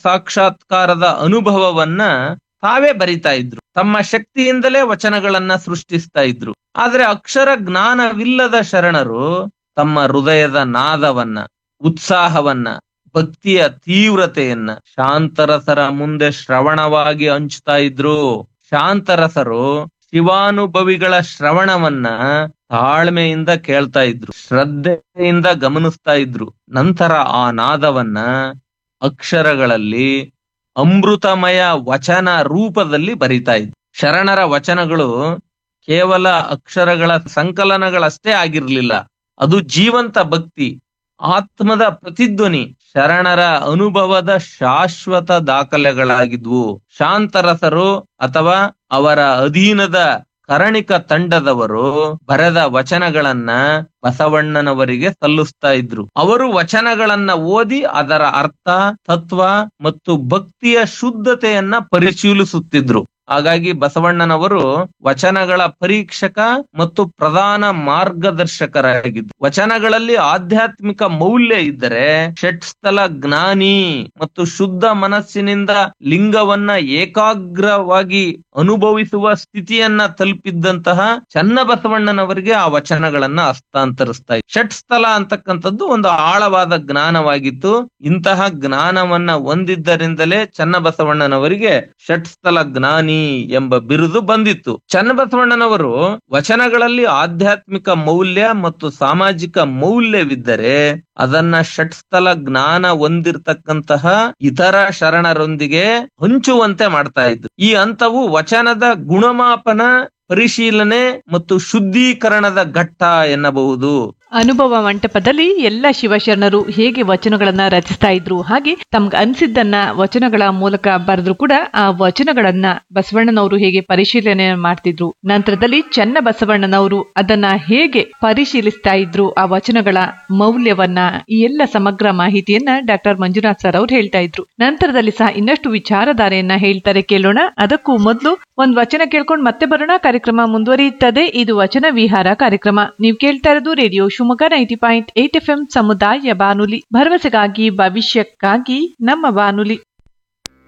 ಸಾಕ್ಷಾತ್ಕಾರದ ಅನುಭವವನ್ನ ತಾವೇ ಬರಿತಾ ಇದ್ರು ತಮ್ಮ ಶಕ್ತಿಯಿಂದಲೇ ವಚನಗಳನ್ನ ಸೃಷ್ಟಿಸ್ತಾ ಇದ್ರು ಆದ್ರೆ ಅಕ್ಷರ ಜ್ಞಾನವಿಲ್ಲದ ಶರಣರು ತಮ್ಮ ಹೃದಯದ ನಾದವನ್ನ ಉತ್ಸಾಹವನ್ನ ಭಕ್ತಿಯ ತೀವ್ರತೆಯನ್ನ ಶಾಂತರಸರ ಮುಂದೆ ಶ್ರವಣವಾಗಿ ಹಂಚ್ತಾ ಇದ್ರು ಶಾಂತರಸರು ಶಿವಾನುಭವಿಗಳ ಶ್ರವಣವನ್ನ ತಾಳ್ಮೆಯಿಂದ ಕೇಳ್ತಾ ಇದ್ರು ಶ್ರದ್ಧೆಯಿಂದ ಗಮನಿಸ್ತಾ ಇದ್ರು ನಂತರ ಆ ನಾದವನ್ನ ಅಕ್ಷರಗಳಲ್ಲಿ ಅಮೃತಮಯ ವಚನ ರೂಪದಲ್ಲಿ ಬರಿತಾ ಇದ್ರು ಶರಣರ ವಚನಗಳು ಕೇವಲ ಅಕ್ಷರಗಳ ಸಂಕಲನಗಳಷ್ಟೇ ಆಗಿರ್ಲಿಲ್ಲ ಅದು ಜೀವಂತ ಭಕ್ತಿ ಆತ್ಮದ ಪ್ರತಿಧ್ವನಿ ಶರಣರ ಅನುಭವದ ಶಾಶ್ವತ ದಾಖಲೆಗಳಾಗಿದ್ವು ಶಾಂತರಸರು ಅಥವಾ ಅವರ ಅಧೀನದ ಕರಣಿಕ ತಂಡದವರು ಬರೆದ ವಚನಗಳನ್ನ ಬಸವಣ್ಣನವರಿಗೆ ಸಲ್ಲಿಸ್ತಾ ಇದ್ರು ಅವರು ವಚನಗಳನ್ನ ಓದಿ ಅದರ ಅರ್ಥ ತತ್ವ ಮತ್ತು ಭಕ್ತಿಯ ಶುದ್ಧತೆಯನ್ನ ಪರಿಶೀಲಿಸುತ್ತಿದ್ರು ಹಾಗಾಗಿ ಬಸವಣ್ಣನವರು ವಚನಗಳ ಪರೀಕ್ಷಕ ಮತ್ತು ಪ್ರಧಾನ ಮಾರ್ಗದರ್ಶಕರಾಗಿದ್ದು ವಚನಗಳಲ್ಲಿ ಆಧ್ಯಾತ್ಮಿಕ ಮೌಲ್ಯ ಇದ್ದರೆ ಷಟ್ಸ್ಥಲ ಜ್ಞಾನಿ ಮತ್ತು ಶುದ್ಧ ಮನಸ್ಸಿನಿಂದ ಲಿಂಗವನ್ನ ಏಕಾಗ್ರವಾಗಿ ಅನುಭವಿಸುವ ಸ್ಥಿತಿಯನ್ನ ತಲುಪಿದ್ದಂತಹ ಚನ್ನಬಸವಣ್ಣನವರಿಗೆ ಆ ವಚನಗಳನ್ನ ಹಸ್ತಾಂತರಿಸ್ತಾ ಇದ್ರು ಷಟ್ಸ್ಥಲ ಅಂತಕ್ಕಂಥದ್ದು ಒಂದು ಆಳವಾದ ಜ್ಞಾನವಾಗಿತ್ತು ಇಂತಹ ಜ್ಞಾನವನ್ನ ಹೊಂದಿದ್ದರಿಂದಲೇ ಚನ್ನಬಸವಣ್ಣನವರಿಗೆ ಷಟ್ಸ್ಥಲ ಜ್ಞಾನಿ ಎಂಬ ಬಿರುದು ಬಂದಿತ್ತು ಚನ್ನಬಸವಣ್ಣನವರು ವಚನಗಳಲ್ಲಿ ಆಧ್ಯಾತ್ಮಿಕ ಮೌಲ್ಯ ಮತ್ತು ಸಾಮಾಜಿಕ ಮೌಲ್ಯವಿದ್ದರೆ ಅದನ್ನ ಷಟ್ಸ್ಥಲ ಜ್ಞಾನ ಹೊಂದಿರತಕ್ಕಂತಹ ಇತರ ಶರಣರೊಂದಿಗೆ ಹಂಚುವಂತೆ ಮಾಡ್ತಾ ಇದ್ರು ಈ ಹಂತವು ವಚನದ ಗುಣಮಾಪನ ಪರಿಶೀಲನೆ ಮತ್ತು ಶುದ್ಧೀಕರಣದ ಘಟ್ಟ ಎನ್ನಬಹುದು ಅನುಭವ ಮಂಟಪದಲ್ಲಿ ಎಲ್ಲ ಶಿವಶರಣರು ಹೇಗೆ ವಚನಗಳನ್ನ ರಚಿಸ್ತಾ ಇದ್ರು ಹಾಗೆ ತಮ್ಗೆ ಅನ್ಸಿದ್ದನ್ನ ವಚನಗಳ ಮೂಲಕ ಬರೆದ್ರು ಕೂಡ ಆ ವಚನಗಳನ್ನ ಬಸವಣ್ಣನವರು ಹೇಗೆ ಪರಿಶೀಲನೆ ಮಾಡ್ತಿದ್ರು ನಂತರದಲ್ಲಿ ಚೆನ್ನ ಬಸವಣ್ಣನವರು ಅದನ್ನ ಹೇಗೆ ಪರಿಶೀಲಿಸ್ತಾ ಇದ್ರು ಆ ವಚನಗಳ ಮೌಲ್ಯವನ್ನ ಈ ಎಲ್ಲ ಸಮಗ್ರ ಮಾಹಿತಿಯನ್ನ ಡಾಕ್ಟರ್ ಮಂಜುನಾಥ್ ಸರ್ ಅವ್ರು ಹೇಳ್ತಾ ಇದ್ರು ನಂತರದಲ್ಲಿ ಸಹ ಇನ್ನಷ್ಟು ವಿಚಾರಧಾರೆಯನ್ನ ಹೇಳ್ತಾರೆ ಕೇಳೋಣ ಅದಕ್ಕೂ ಮೊದಲು ಒಂದ್ ವಚನ ಕೇಳ್ಕೊಂಡು ಮತ್ತೆ ಬರೋಣ ಕಾರ್ಯಕ್ರಮ ಮುಂದುವರಿಯುತ್ತದೆ ಇದು ವಚನ ವಿಹಾರ ಕಾರ್ಯಕ್ರಮ ನೀವು ಕೇಳ್ತಾ ಇರೋದು radio Shivamogga ninety point eight F M ಸಮುದಾಯ ಬಾನುಲಿ ಭರವಸೆಗಾಗಿ ಭವಿಷ್ಯಕ್ಕಾಗಿ ನಮ್ಮ ಬಾನುಲಿ